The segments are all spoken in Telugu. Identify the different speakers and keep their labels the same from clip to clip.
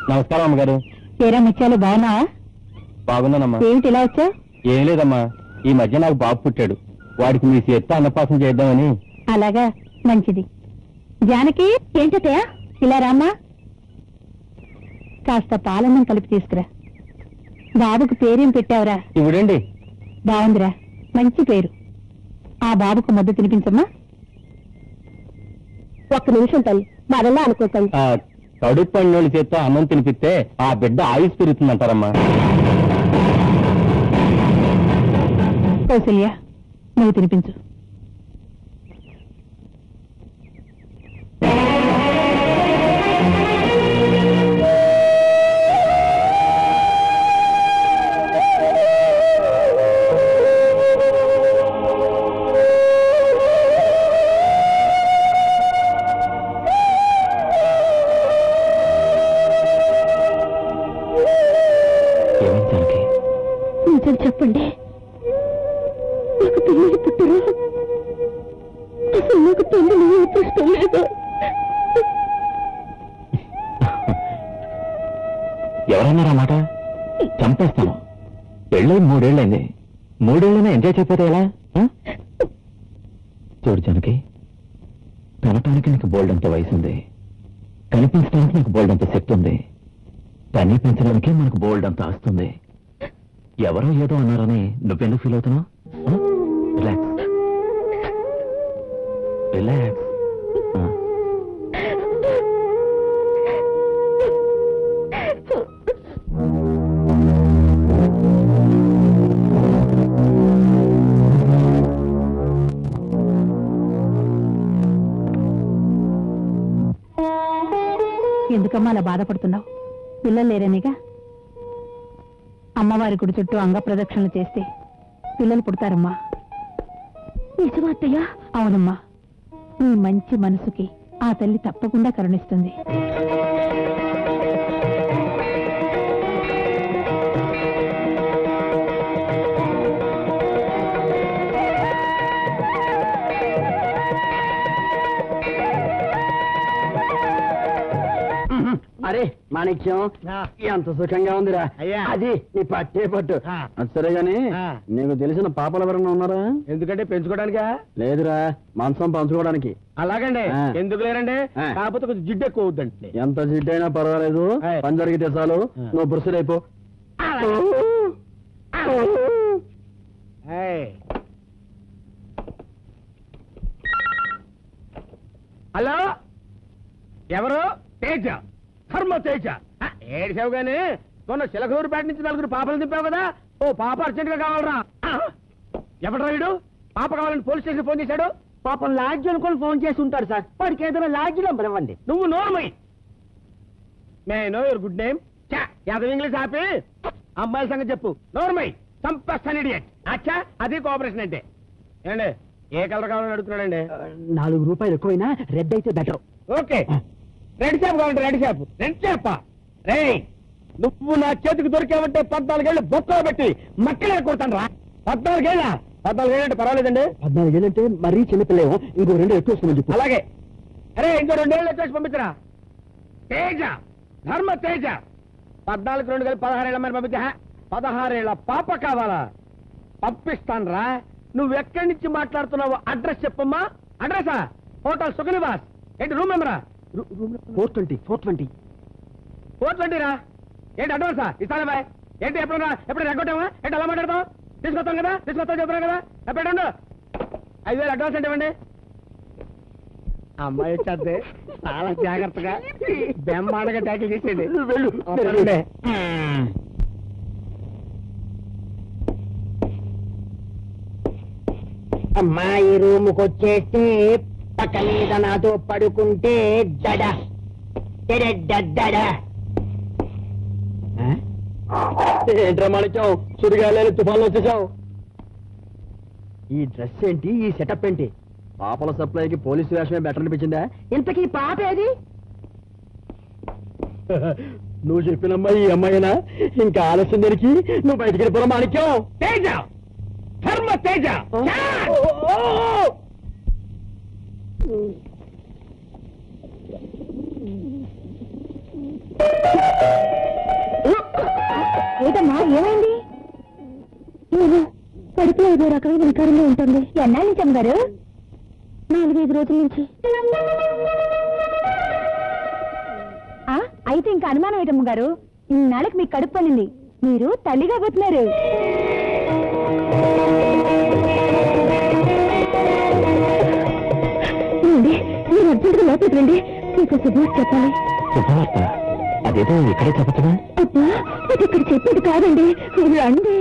Speaker 1: నమస్కారం అమ్మగారు
Speaker 2: తీరా ముత్యాలు బాగున్నావా
Speaker 1: బాగున్నానమ్మా
Speaker 2: ఏమిటి ఇలా వచ్చా
Speaker 1: ఏం లేదమ్మా ఈ మధ్య నాకు బాబు పుట్టాడు వాడికి మీ చేత్తో అన్నపాసం చేద్దామని
Speaker 2: అలాగా మంచిది జానకి ఏంటతయా ఇలా రామ్మా కాస్త పాలన్నం కలిపి తీసుకురా బాబుకు పేరేం పెట్టావురా
Speaker 1: ఇవిడండి
Speaker 2: బాగుందిరా మంచి పేరు ఆ బాబుకు ముద్ద తినిపించమ్మా ఒక్క నిమిషం తల్లి మరలా అనుకోకండి
Speaker 1: ఆ, కడుపు పండినోళ్ళ చేత్తో అన్నం తినిపిస్తే ఆ బిడ్డ ఆయుష్ పెరుగుతుందంటారమ్మా
Speaker 2: కౌసల్య నువ్వు తినిపించు
Speaker 1: ఏమైంది తనకి
Speaker 2: నిజం చెప్పండి నాకు పిల్లలు పుట్టరు అసలు నాకు తల్లి ఇష్టం లేదు
Speaker 1: ఎవరన్నారా మాట చంపేస్తాను పెళ్ళై మూడేళ్ళైంది మూడేళ్ళైనా ఎంజాయ్ చేయకపోతే ఎలా ఆ? చూడు జనకి కనటానికి నీకు బోల్డ్ అంత వయసు ఉంది కనిపించడానికి నీకు బోల్డ్ అంత శక్తి ఉంది కనీ పెంచడానికి మనకు బోల్డ్ అంత ఆస్తుంది ఎవరో ఏదో అన్నారని నువ్వెందుకు ఫీల్ అవుతున్నావు ఆ? రిలాక్స్ రిలాక్స్ ఆ.
Speaker 2: ఎందుకమ్మా అలా బాధపడుతున్నావు పిల్లలు లేరనిగా అమ్మవారి గుడి చుట్టూ అంగ ప్రదక్షిణలు చేస్తే పిల్లలు పుడతారమ్మా నిజమాత్తయ్యా అవునమ్మా నీ మంచి మనసుకి ఆ తల్లి తప్పకుండా కరుణిస్తుంది
Speaker 3: అరే మాణిక్యం ఎంత సుఖంగా ఉందిరా
Speaker 4: అయ్యా.
Speaker 3: అది నీ పట్టే పట్టు
Speaker 4: ఆ.
Speaker 3: అది సరే గాని
Speaker 4: ఆ.
Speaker 3: నీకు తెలిసిన పాపలు ఎవరన్నా ఉన్నారా
Speaker 4: ఎందుకంటే పెంచుకోవడానికా
Speaker 3: లేదురా మంచం పంచుకోవడానికి
Speaker 4: అలాగండి
Speaker 3: ఆ.
Speaker 4: ఎందుకు లేరండి
Speaker 3: ఆ.
Speaker 4: కాకపోతే కొంచెం జిడ్డు ఎక్కువ అవుద్దండి
Speaker 3: ఎంత జిడ్డైనా పర్వాలేదు
Speaker 4: ఆయ్.
Speaker 3: పని జరిగితే చాలు
Speaker 4: ఆ.
Speaker 3: నువ్వు బురుసులైపో
Speaker 4: ఏయ్. హలో ఎవరు తేజ ధర్మ తేజ ఆ, ఏడిసావు గాని మొన్న చిలకూరుపేట నుంచి నలుగురు పాపలు దింపావు కదా ఓ పాప అర్జెంట్ గా కావాలరా ఎవడు రాయుడు పాప కావాలని పోలీస్ స్టేషన్ ఫోన్ చేశాడు
Speaker 3: పాపం లాడ్జ్ అనుకొని ఫోన్ చేసి ఉంటారు సార్ వాడికి ఏదైనా లాడ్జ్ నెంబర్ ఇవ్వండి
Speaker 4: నువ్వు నోర్మై may know your good name చా యాదవ్ ఇంగ్లీష్ ఆపి అమ్మాయిల సంగతి చెప్పు నోర్మై సంపస్తాన్ ఇడియట్ అచ్చా అది కోఆపరేషన్ అంటే ఏండి ఏ కలర్ కావాలని అడుగుతున్నాడండి
Speaker 3: నాలుగు రూపాయలు ఎక్కువైనా రెడ్ అయితే బెటర్
Speaker 4: ఓకే రెడ్ షాప్ కావాలంటే రెడ్ షాప్ రెడ్ షాప్ రే నువ్వు నా చేతికి దొరికావంటే పద్నాలుగేళ్ళు బొక్కలో పెట్టి మక్కలే కొడతాను రా పద్నాలుగేళ్ళ పద్నాలుగేళ్ళు అంటే పర్వాలేదండి
Speaker 3: పద్నాలుగు ఏళ్ళంటే మరీ చిన్నపిల్లేమో ఇంకో రెండు ఎక్కువ వస్తుందని చెప్పు
Speaker 4: అలాగే అరే ఇంకో రెండేళ్ళు వచ్చేసి పంపించరా తేజ ధర్మ తేజ పద్నాలుగు రెండు కలిపి పదహారేళ్ల మరి పంపించా పదహారేళ్ల పాప కావాలా పంపిస్తాను రా నువ్వు ఎక్కడి నుంచి మాట్లాడుతున్నావు అడ్రస్ చెప్పమ్మా అడ్రసా హోటల్ సుఖనివాస్ ఏంటి రూమ్ నెంబరా
Speaker 3: four twenty four twenty
Speaker 4: four twenty రా ఏంటి అడ్వాన్సా ఇస్తాను బాయ్ ఏంటి ఎప్పుడన్నా ఎప్పుడు రెగ్గొట్టావా ఏంటి అలా మాట్లాడతావు తీసుకొస్తాం కదా తీసుకొస్తాం చెప్తున్నాం కదా ఎప్పుడండు ఐదు వేలు అడ్వాన్స్ అంటే ఇవ్వండి అమ్మాయి వచ్చేద్ది చాలా జాగ్రత్తగా బెమ్మాడగా ట్యాకిల్ చేసేయండి
Speaker 3: వెళ్ళు.
Speaker 4: వస్తానండి.
Speaker 3: అమ్మాయి రూముకి వచ్చేస్తే పక్క మీద నాతో పడుకుంటే దడ దడ ఏంట్రా మాణిక్యం సుడిగాలి తుఫాన్లో వచ్చేసావు ఈ డ్రెస్ ఏంటి ఈ సెటప్ ఏంటి పాపల సప్లైకి పోలీసు వేషమే బెటర్ అనిపించిందా ఇంతకీ పాప ఏది నువ్వు చెప్పినమ్మా ఈ అమ్మాయినా ఇంకా ఆలస్యం దేనికి నువ్వు బయటికి వెళ్ళిపోరా మాణిక్యం
Speaker 4: తేజ ధర్మ తేజ
Speaker 3: ఓ
Speaker 2: ఏమైంది నేను కడుపులో ఏదో రకమైన వికారంగా ఉంటుంది ఎన్నాళ్ళ నుంచి అమ్మగారు నాలుగైదు రోజుల నుంచి ఆ, అయితే ఇంకా అనుమానం ఏంటమ్మ గారు ఇన్నాళ్ళకి మీకు కడుపు పనింది మీరు తల్లిగా పోతున్నారు మీరు అర్జెంటుగా లోపలికి రండి మీకు శుభవార్త చెప్పాలి
Speaker 1: శుభవార్త అదేదో ఇక్కడే చెప్పచ్చుగా
Speaker 2: అబ్బా అది ఇక్కడ చెప్పేది కాదండి రండి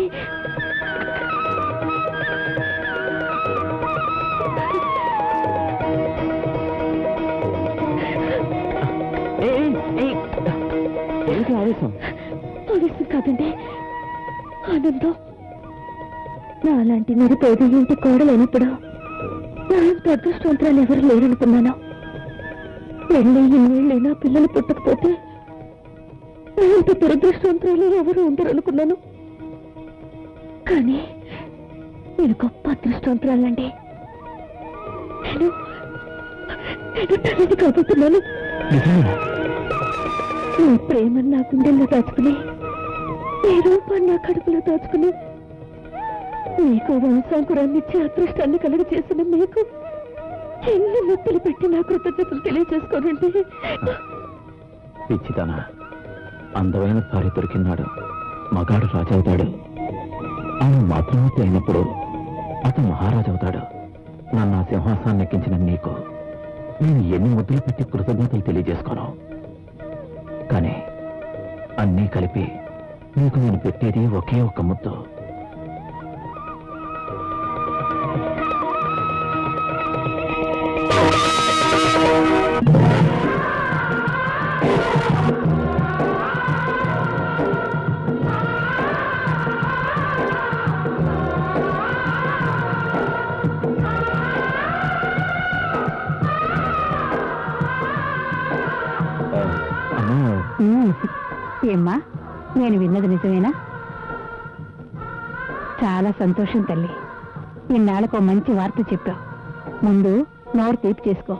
Speaker 1: ఏంటి ఆవేశం
Speaker 2: ఆవేశం కాదండి ఆనందం నా అలాంటి నిరుపేద ఇంటి కోడలైనప్పుడు నా అంత అదృష్టవంతురాలు ఎవరు లేరనుకున్నాను పెళ్ళి ఇన్నేళ్ళైనా పిల్లలు పుట్టకపోతే నా అంత దురదృష్టవంతురాలు ఎవరు ఉండరనుకున్నాను కానీ నేను గొప్ప అదృష్టవంతురాలండి నేను నేను తల్లిని కాబోతున్నాను
Speaker 1: నిజమేనా
Speaker 2: నీ ప్రేమ నా గుండెల్లో దాచుకుని నీ రూపాన్ని నా కడుపులో దాచుకుని నీకు వంశాంకురాన్ని ఇచ్చే అదృష్టాన్ని కలుగ చేసిన మీకు ఎన్ని ముద్దలు పెట్టి నా కృతజ్ఞతలు తెలియజేసుకోనండి
Speaker 1: పిచ్చితన అందమైన భార్య దొరికినాడు మగాడు రాజవుతాడు ఆయన మాతృమూర్తి అయినప్పుడు అతను మహారాజు అవుతాడు నన్ను ఆ సింహాసనాన్ని ఎక్కించిన నీకు నేను ఎన్ని ముద్దులు పెట్టి కృతజ్ఞతలు తెలియజేసుకోను కానీ అన్నీ కలిపి నీకు నేను పెట్టేది ఒకే ఒక్క ముద్దు అమ్మా
Speaker 2: ఏమ్మా నేను విన్నది నిజమేనా చాలా సంతోషం తల్లి ఇన్నాళ్ళకు ఓ మంచి వార్త చెప్పావు ముందు నోరు తీపి చేసుకో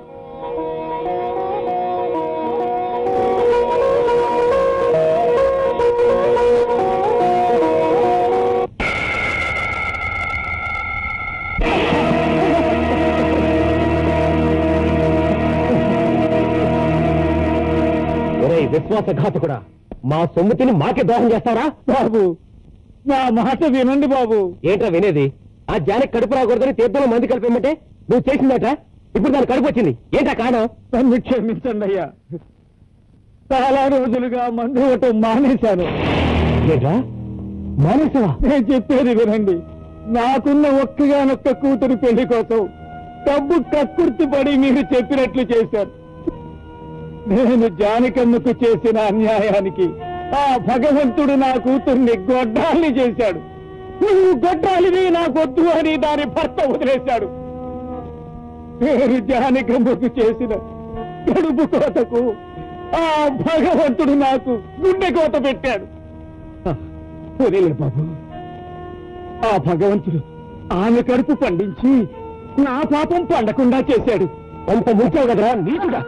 Speaker 3: ఒరేయ్ విశ్వాసఘాతకుడా మా సొమ్ముతిని మాకే దోహం చేస్తారా బాబు నా మాట వినండి బాబు ఏంట్రా వినేది ఆ జానికి కడుపు రాకూడదని తీర్థంలో మంది కలిపేమంటే నువ్వు చేసిందట ఇప్పుడు దాని కడుపు వచ్చింది ఏంటా కారణం నన్ను క్షమించండి అయ్యా చాలా రోజులుగా మందు ఇవ్వటం మానేశాను ఏంట్రా మానేసావా నేను చెప్పేది వినండి నాకున్న ఒక్కగానొక్క కూతురు పెళ్లి కోసం డబ్బు కక్కుర్తి పడి మీరు చెప్పినట్లు చేశారు నేను జానికమ్మకు చేసిన అన్యాయానికి ఆ భగవంతుడు నా కూతుర్ని గొడ్డాల్ని చేశాడు నువ్వు గొడ్డాలివి నాకొద్దు అని దాని భర్త వదిలేశాడు నేను జానికమ్మకు చేసిన కడుపు కోతకు ఆ భగవంతుడు నాకు గుండె కోత పెట్టాడు వదిలేదు బాబు ఆ భగవంతుడు ఆమె కడుపు పండించి నా పాపం పండకుండా చేశాడు అంత ముంచావు కదరా నీచుడా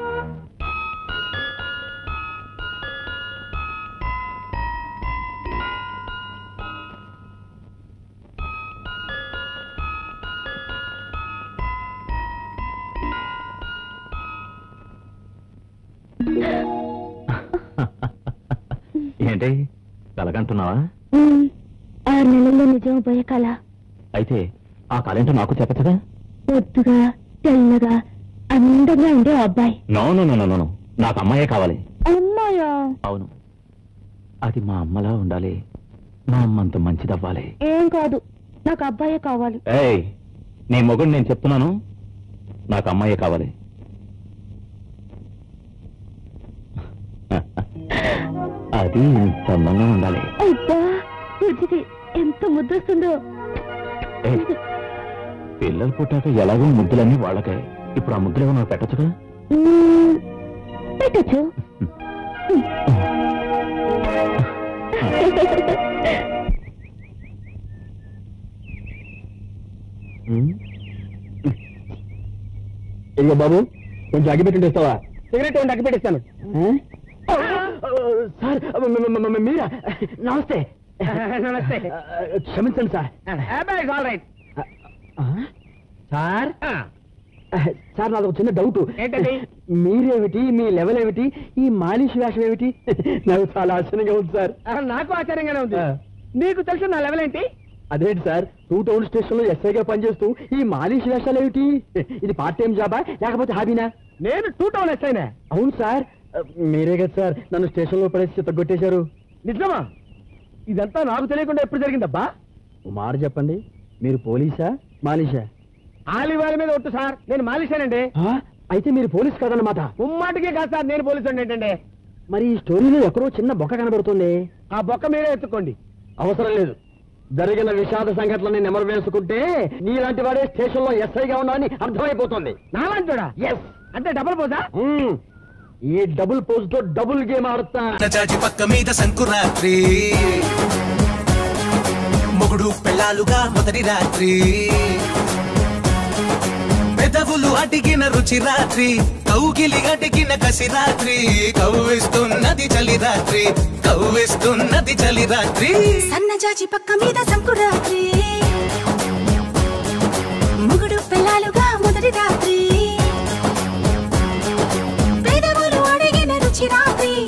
Speaker 1: ఏంటి కలగంటున్నావా
Speaker 2: ఆరు నెలల్లో నిజం పోయే కళ
Speaker 1: అయితే ఆ కళేంటో నాకు చెప్పచ్చుగా
Speaker 2: పొద్దుగా తెల్లగా అందంగా ఉండే ఓ అబ్బాయి
Speaker 1: no no no no no నాకు అమ్మాయే కావాలి
Speaker 2: అమ్మాయా
Speaker 1: అవును అది మా అమ్మలా ఉండాలి మా అమ్మంత మంచిదవ్వాలి
Speaker 2: ఏం కాదు నాకు అబ్బాయే కావాలి
Speaker 1: ఏయ్ నీ మొగుడు నేను చెప్తున్నాను నాకు అమ్మాయే కావాలి అది ఇంత అందంగా ఉండాలి
Speaker 2: అబ్బా రుచికి ఎంత ముద్దొస్తుందో
Speaker 1: ఏయ్, పిల్లలు పుట్టాక ఎలాగో ముద్దులన్నీ వాళ్ళకే ఇప్పుడు ఆ ముద్దులు ఏమో నాకు పెట్టచ్చుగా
Speaker 2: మ్మ్, పెట్టచ్చు
Speaker 3: ఇదిగో బాబు కొంచెం అగ్గిపెట్టి ఇస్తావా సిగరెట్ ఉండి అగ్గిపెట్టిస్తాను సార్ మ- మ- మ- మీరా నమస్తే
Speaker 4: నమస్తే
Speaker 3: క్షమించండి sir
Speaker 4: all right
Speaker 3: sir sir నాది ఒక చిన్న డౌట్
Speaker 4: ఏంటది?
Speaker 3: మీరేమిటి మీ లెవెల్ ఏమిటి ఈ మాలిష్ వేషం ఏమిటి నాకు చాలా ఆశ్చర్యంగా ఉంది సార్
Speaker 4: నాకు ఆశ్చర్యంగానే ఉంది
Speaker 3: ఆ.
Speaker 4: నీకు తెలుసు నా లెవెల్ ఏంటి
Speaker 3: అదేంటి సార్ టూ టౌన్ స్టేషన్ లో ఎస్ఐగా పనిచేస్తూ ఈ మాలిష్ వేషాలు ఏమిటి ఇది పార్ట్ టైం జాబా లేకపోతే హాబీనా
Speaker 4: నేను టూ టౌన్ ఎస్ఐనే
Speaker 3: అవును సార్ మీరే కదా సార్ నన్ను స్టేషన్ లో పడేసి చిత్తగొట్టేశారు
Speaker 4: నిజమా ఇదంతా నాకు తెలియకుండా ఎప్పుడు జరిగిందబ్బా
Speaker 3: ఓ మాట చెప్పండి మీరు పోలీసా మాలిషా
Speaker 4: ఆలివారి మీద ఒట్టు సార్ నేను మాలిశానండి
Speaker 3: ఆ? అయితే మీరు పోలీస్ కాదన్నమాట
Speaker 4: ముమ్మాటికే కాదు సార్ నేను పోలీసు ఏంటండి
Speaker 3: మరి ఈ స్టోరీలో ఎక్కడో చిన్న బొక్క కనబడుతుంది
Speaker 4: ఆ బొక్క మీరే ఎత్తుకోండి
Speaker 3: అవసరం లేదు జరిగిన విషాద సంఘటనని నెమరు వేసుకుంటే నీలాంటి వాడే స్టేషన్ లో ఎస్ఐగా ఉన్నాని అర్థమైపోతుంది
Speaker 4: నాలంటోడా
Speaker 3: ఎస్
Speaker 4: అంటే డబల్ పోసా
Speaker 3: ఈ డబుల్ పోజ్ తో డబుల్ గేమ్ ఆడుతా
Speaker 5: చాచి పక్క మీద సంకురాత్రి మొగుడు పెళ్ళాలుగా మొదటి రాత్రి పెదవులు అడిగిన రుచి రాత్రి కౌగిలి అడిగిన కసి రాత్రి కవ్విస్తున్నది చలి రాత్రి కవ్విస్తున్నది చలి రాత్రి
Speaker 6: సన్నజాజి పక్క మీద సంకురాత్రి